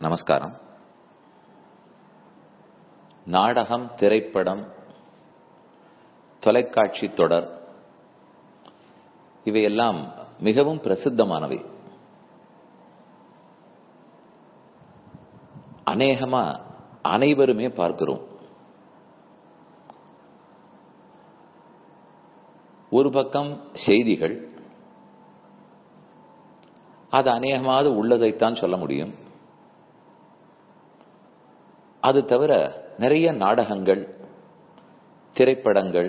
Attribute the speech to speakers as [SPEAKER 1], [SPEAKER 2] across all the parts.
[SPEAKER 1] நமஸ்காரம் நாடகம் திரைப்படம் தொலைக்காட்சி தொடர் இவையெல்லாம் மிகவும் பிரசித்தமானவை அநேகமா அனைவருமே பார்க்கிறோம் ஒரு பக்கம் செய்திகள் அது அநேகமாவது உள்ளதைத்தான் சொல்ல முடியும் அது தவிர நிறைய நாடகங்கள் திரைப்படங்கள்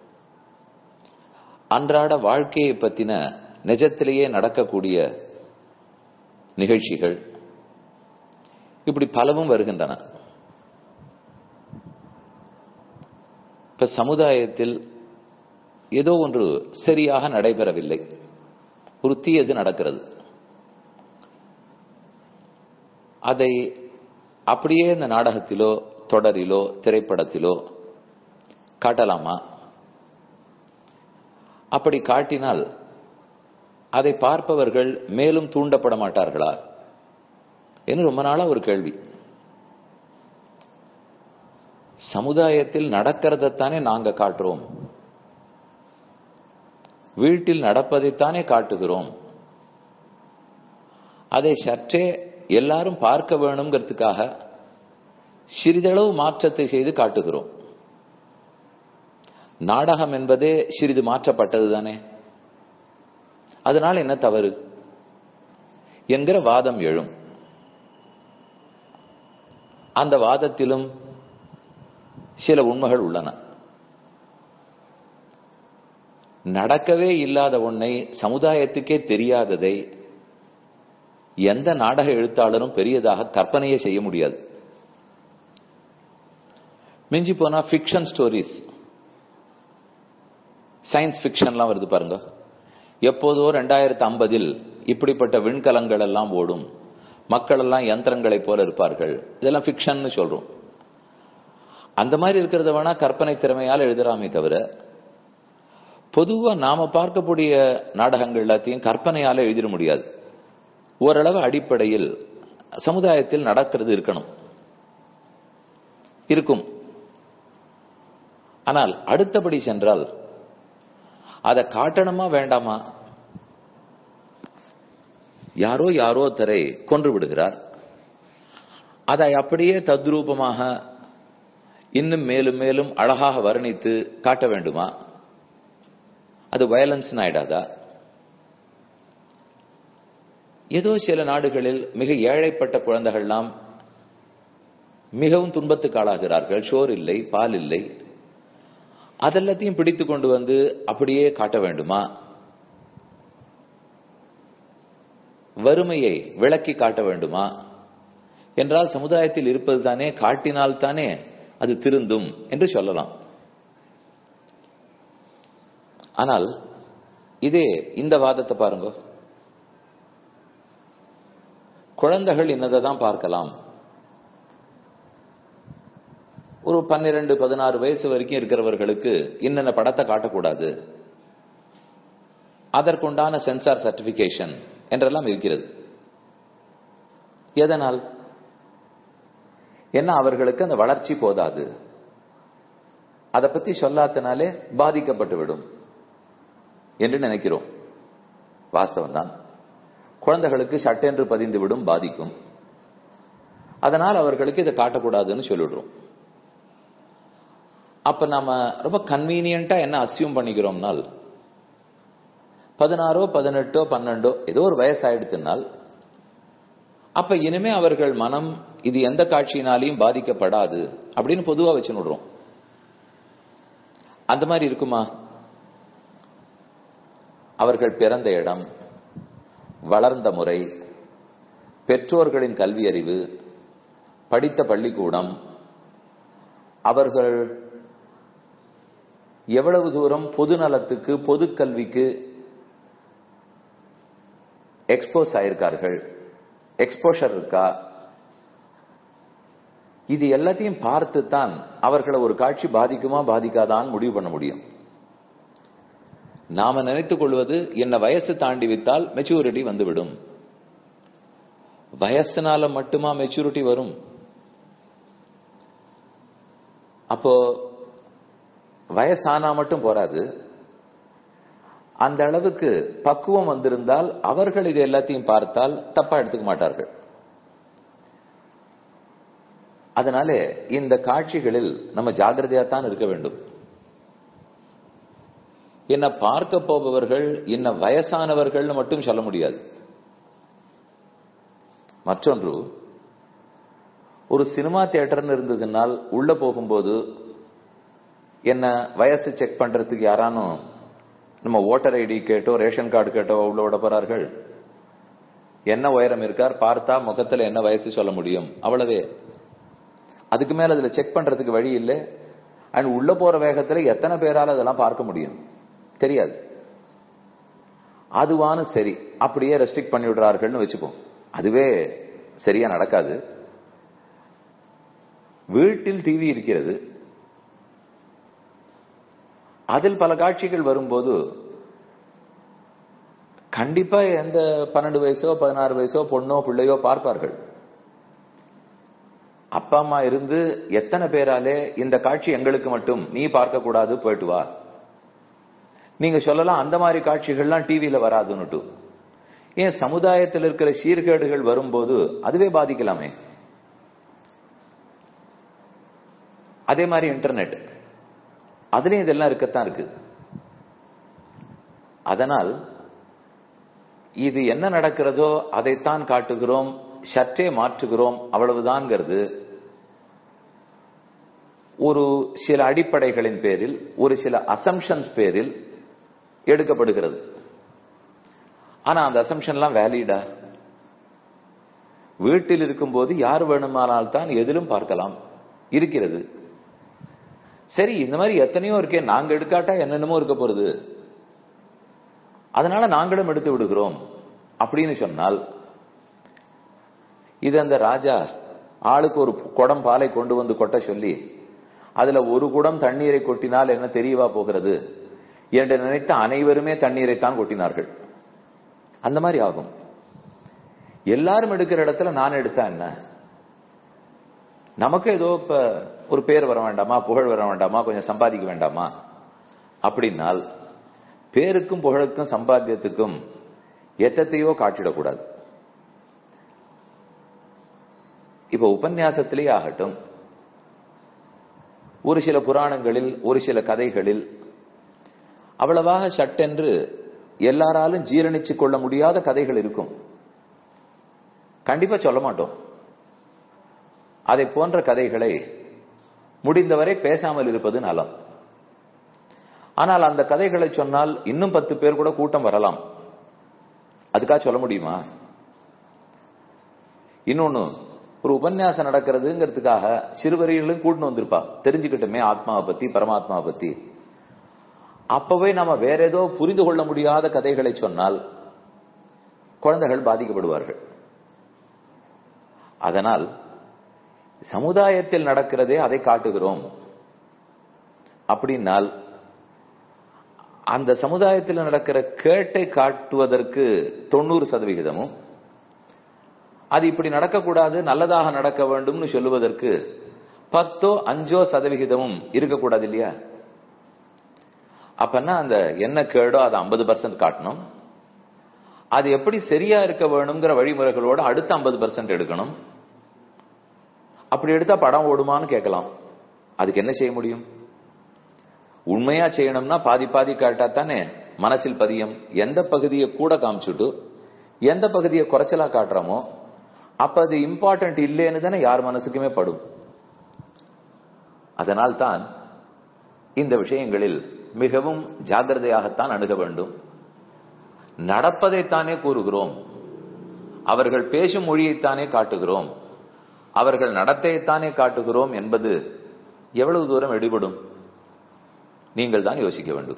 [SPEAKER 1] அன்றாட வாழ்க்கையை பத்தின நிஜத்திலேயே நடக்கக்கூடிய நிகழ்ச்சிகள் இப்படி பலவும் வருகின்றன இப்ப சமுதாயத்தில் ஏதோ ஒன்று சரியாக நடைபெறவில்லை ஒரு தீயது நடக்கிறது அதை அப்படியே இந்த நாடகத்திலோ தொடரிலோ திரைப்படத்திலோ காட்டலாமா அப்படி காட்டினால் அதை பார்ப்பவர்கள் மேலும் தூண்டப்பட மாட்டார்களா என்று ரொம்ப நாளா ஒரு கேள்வி சமுதாயத்தில் நடக்கிறதைத்தானே நாங்க காட்டுறோம் வீட்டில் நடப்பதைத்தானே காட்டுகிறோம் அதை சற்றே எல்லாரும் பார்க்க வேணுங்கிறதுக்காக சிறிதளவு மாற்றத்தை செய்து காட்டுகிறோம் நாடகம் என்பதே சிறிது மாற்றப்பட்டது தானே அதனால் என்ன தவறு என்கிற வாதம் எழும் அந்த வாதத்திலும் சில உண்மைகள் உள்ளன நடக்கவே இல்லாத ஒன்னை சமுதாயத்துக்கே தெரியாததை எந்த நாடக எழுத்தாளரும் பெரியதாக கற்பனையே செய்ய முடியாது மிஞ்சி போனா ஃபிக்ஷன் ஸ்டோரிஸ் சயின்ஸ் ஃபிக்ஷன்லாம் வருது பாருங்க எப்போதோ ரெண்டாயிரத்தி ஐம்பதில் இப்படிப்பட்ட விண்கலங்கள் எல்லாம் ஓடும் மக்கள் எல்லாம் யந்திரங்களை போல இருப்பார்கள் இதெல்லாம் ஃபிக்ஷன் சொல்றோம் அந்த மாதிரி இருக்கிறத வேணா கற்பனை திறமையால் எழுதுறாமே தவிர பொதுவா நாம பார்க்கக்கூடிய நாடகங்கள் எல்லாத்தையும் கற்பனையால எழுதிட முடியாது ஓரளவு அடிப்படையில் சமுதாயத்தில் நடக்கிறது இருக்கணும் இருக்கும் ஆனால் அடுத்தபடி சென்றால் அதை காட்டணுமா வேண்டாமா யாரோ யாரோ தரை கொன்று விடுகிறார் அதை அப்படியே தத்ரூபமாக இன்னும் மேலும் மேலும் அழகாக வர்ணித்து காட்ட வேண்டுமா அது வயலன்ஸ் ஆயிடாதா ஏதோ சில நாடுகளில் மிக ஏழைப்பட்ட குழந்தைகள்லாம் மிகவும் துன்பத்துக்கு ஆளாகிறார்கள் ஷோர் இல்லை பால் இல்லை அதெல்லாத்தையும் பிடித்து கொண்டு வந்து அப்படியே காட்ட வேண்டுமா வறுமையை விளக்கி காட்ட வேண்டுமா என்றால் சமுதாயத்தில் இருப்பது தானே காட்டினால் தானே அது திருந்தும் என்று சொல்லலாம் ஆனால் இதே இந்த வாதத்தை பாருங்க குழந்தைகள் இன்னதை தான் பார்க்கலாம் ஒரு பன்னிரண்டு பதினாறு வயசு வரைக்கும் இருக்கிறவர்களுக்கு இன்னென்ன படத்தை காட்டக்கூடாது அதற்குண்டான சென்சார் சர்டிபிகேஷன் என்றெல்லாம் இருக்கிறது எதனால் என்ன அவர்களுக்கு அந்த வளர்ச்சி போதாது அதை பத்தி சொல்லாதனாலே பாதிக்கப்பட்டு விடும் என்று நினைக்கிறோம் வாஸ்தவம் தான் குழந்தைகளுக்கு சட்டென்று பதிந்து விடும் பாதிக்கும் அதனால் அவர்களுக்கு இதை காட்டக்கூடாதுன்னு சொல்லிடுறோம் அப்ப நாம ரொம்ப கன்வீனியன்டா என்ன அசியூம் பண்ணிக்கிறோம்னால் பதினாறோ பதினெட்டோ பன்னெண்டோ ஏதோ ஒரு வயசாயிடுத்துனால் அப்ப இனிமே அவர்கள் மனம் இது எந்த காட்சியினாலையும் பாதிக்கப்படாது அப்படின்னு பொதுவா வச்சு விடுறோம் அந்த மாதிரி இருக்குமா அவர்கள் பிறந்த இடம் வளர்ந்த முறை பெற்றோர்களின் கல்வி அறிவு படித்த பள்ளிக்கூடம் அவர்கள் எவ்வளவு தூரம் பொது நலத்துக்கு பொது கல்விக்கு எக்ஸ்போஸ் ஆயிருக்கார்கள் எக்ஸ்போஷர் இருக்கா இது எல்லாத்தையும் பார்த்து தான் அவர்களை ஒரு காட்சி பாதிக்குமா பாதிக்காதான் முடிவு பண்ண முடியும் நாம நினைத்துக் கொள்வது என்ன வயசு தாண்டி விட்டால் மெச்சூரிட்டி வந்துவிடும் வயசுனால மட்டுமா மெச்சூரிட்டி வரும் அப்போ வயசானா மட்டும் போராது அந்த அளவுக்கு பக்குவம் வந்திருந்தால் அவர்கள் இது எல்லாத்தையும் பார்த்தால் தப்பா எடுத்துக்க மாட்டார்கள் அதனால இந்த காட்சிகளில் நம்ம ஜாகிரதையா தான் இருக்க வேண்டும் என்ன பார்க்க போபவர்கள் இன்ன வயசானவர்கள்னு மட்டும் சொல்ல முடியாது மற்றொன்று ஒரு சினிமா தியேட்டர்னு இருந்ததுனால் உள்ள போகும்போது என்ன வயசு செக் பண்றதுக்கு யாரானும் நம்ம ஓட்டர் ஐடி கேட்டோ ரேஷன் கார்டு கேட்டோ உள்ள விட போறார்கள் என்ன உயரம் இருக்கார் பார்த்தா முகத்துல என்ன வயசு சொல்ல முடியும் அவ்வளவே அதுக்கு மேல அதுல செக் பண்றதுக்கு வழி இல்லை அண்ட் உள்ள போற வேகத்துல எத்தனை பேரால அதெல்லாம் பார்க்க முடியும் தெரியாது அதுவான சரி அப்படியே ரெஸ்ட்ரிக்ட் பண்ணி விடுறார்கள்னு வச்சுப்போம் அதுவே சரியா நடக்காது வீட்டில் டிவி இருக்கிறது அதில் பல காட்சிகள் வரும்போது கண்டிப்பா எந்த பன்னெண்டு வயசோ பதினாறு வயசோ பொண்ணோ பிள்ளையோ பார்ப்பார்கள் அப்பா அம்மா இருந்து எத்தனை பேராலே இந்த காட்சி எங்களுக்கு மட்டும் நீ பார்க்க கூடாது போயிட்டு வா நீங்க சொல்லலாம் அந்த மாதிரி காட்சிகள்லாம் டிவியில வராதுன்னுட்டு ஏன் சமுதாயத்தில் இருக்கிற சீர்கேடுகள் வரும்போது அதுவே பாதிக்கலாமே அதே மாதிரி இன்டர்நெட் அதுலயும் இதெல்லாம் இருக்கத்தான் இருக்கு அதனால் இது என்ன நடக்கிறதோ அதைத்தான் காட்டுகிறோம் சற்றே மாற்றுகிறோம் அவ்வளவுதான்ங்கிறது ஒரு சில அடிப்படைகளின் பேரில் ஒரு சில அசம்ஷன்ஸ் பேரில் எடுக்கப்படுகிறது ஆனா அந்த அசம்ஷன்லாம் வேலிடா வீட்டில் இருக்கும்போது யார் வேணுமானால் தான் எதிலும் பார்க்கலாம் இருக்கிறது சரி இந்த மாதிரி எத்தனையோ இருக்கே நாங்க எடுக்காட்டா என்னென்னமோ இருக்க போறது அதனால நாங்களும் எடுத்து விடுகிறோம் அப்படின்னு சொன்னால் இது அந்த ராஜா ஆளுக்கு ஒரு குடம் பாலை கொண்டு வந்து கொட்ட சொல்லி அதுல ஒரு குடம் தண்ணீரை கொட்டினால் என்ன தெரியவா போகிறது என்று நினைத்த அனைவருமே தண்ணீரைத்தான் கொட்டினார்கள் அந்த மாதிரி ஆகும் எல்லாரும் எடுக்கிற இடத்துல நான் எடுத்தா என்ன நமக்கு ஏதோ இப்ப ஒரு பேர் வர வேண்டாமா புகழ் வர வேண்டாமா கொஞ்சம் சம்பாதிக்க வேண்டாமா அப்படின்னால் பேருக்கும் புகழுக்கும் சம்பாத்தியத்துக்கும் எத்தத்தையோ காட்டிடக்கூடாது இப்ப உபன்யாசத்திலே ஆகட்டும் ஒரு சில புராணங்களில் ஒரு சில கதைகளில் அவ்வளவாக சட்டென்று எல்லாராலும் ஜீரணிச்சு கொள்ள முடியாத கதைகள் இருக்கும் கண்டிப்பா சொல்ல மாட்டோம் அதை போன்ற கதைகளை முடிந்தவரை பேசாமல் இருப்பது நலம் ஆனால் அந்த கதைகளை சொன்னால் இன்னும் பத்து பேர் கூட கூட்டம் வரலாம் அதுக்காக சொல்ல முடியுமா இன்னொன்னு ஒரு உபன்யாசம் நடக்கிறதுங்கிறதுக்காக சிறுவரிகளும் கூட்டின்னு வந்திருப்பா தெரிஞ்சுக்கிட்டுமே ஆத்மாவை பத்தி பரமாத்மாவை பத்தி அப்பவே நம்ம வேற ஏதோ புரிந்து கொள்ள முடியாத கதைகளை சொன்னால் குழந்தைகள் பாதிக்கப்படுவார்கள் அதனால் சமுதாயத்தில் நடக்கிறதே அதை காட்டுகிறோம் அப்படின்னால் அந்த சமுதாயத்தில் நடக்கிற கேட்டை காட்டுவதற்கு தொண்ணூறு சதவிகிதமும் அது இப்படி நடக்கக்கூடாது நல்லதாக நடக்க வேண்டும்னு சொல்லுவதற்கு பத்தோ அஞ்சோ சதவிகிதமும் இருக்கக்கூடாது இல்லையா அப்பன்னா அந்த என்ன கேடோ அதை ஐம்பது பர்சன்ட் காட்டணும் அது எப்படி சரியா இருக்க வேணுங்கிற வழிமுறைகளோட அடுத்த ஐம்பது பர்சன்ட் எடுக்கணும் அப்படி எடுத்தா படம் ஓடுமான்னு கேட்கலாம் அதுக்கு என்ன செய்ய முடியும் உண்மையா செய்யணும்னா பாதி பாதி காட்டா தானே மனசில் பதியம் எந்த பகுதியை கூட காமிச்சுட்டு எந்த பகுதியை குறைச்சலா காட்டுறோமோ அப்ப அது இம்பார்ட்டன்ட் இல்லைன்னு தானே யார் மனசுக்குமே படும் அதனால் தான் இந்த விஷயங்களில் மிகவும் ஜாகிரதையாகத்தான் அணுக வேண்டும் நடப்பதைத்தானே கூறுகிறோம் அவர்கள் பேசும் மொழியைத்தானே காட்டுகிறோம் அவர்கள் நடத்தையைத்தானே காட்டுகிறோம் என்பது எவ்வளவு தூரம் எடுபடும் நீங்கள் தான் யோசிக்க வேண்டும்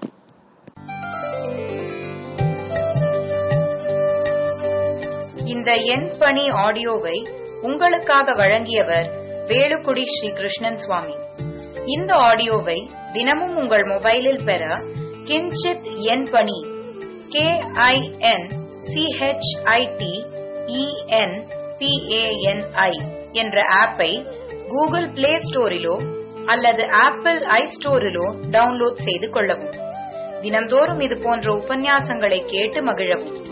[SPEAKER 2] இந்த எண் பணி ஆடியோவை உங்களுக்காக வழங்கியவர் வேலுக்குடி ஸ்ரீ கிருஷ்ணன் சுவாமி இந்த ஆடியோவை தினமும் உங்கள் மொபைலில் பெற கிஞ்சித் எண் பணி கே ஐ என் சிஹெச்ஐடி இஎன்பிஏஎன்ஐ என்ற ஆப்பை கூகுள் பிளே ஸ்டோரிலோ அல்லது ஆப்பிள் ஐ ஸ்டோரிலோ டவுன்லோட் செய்து கொள்ளவும் தினம்தோறும் இது போன்ற உபன்யாசங்களை கேட்டு மகிழவும்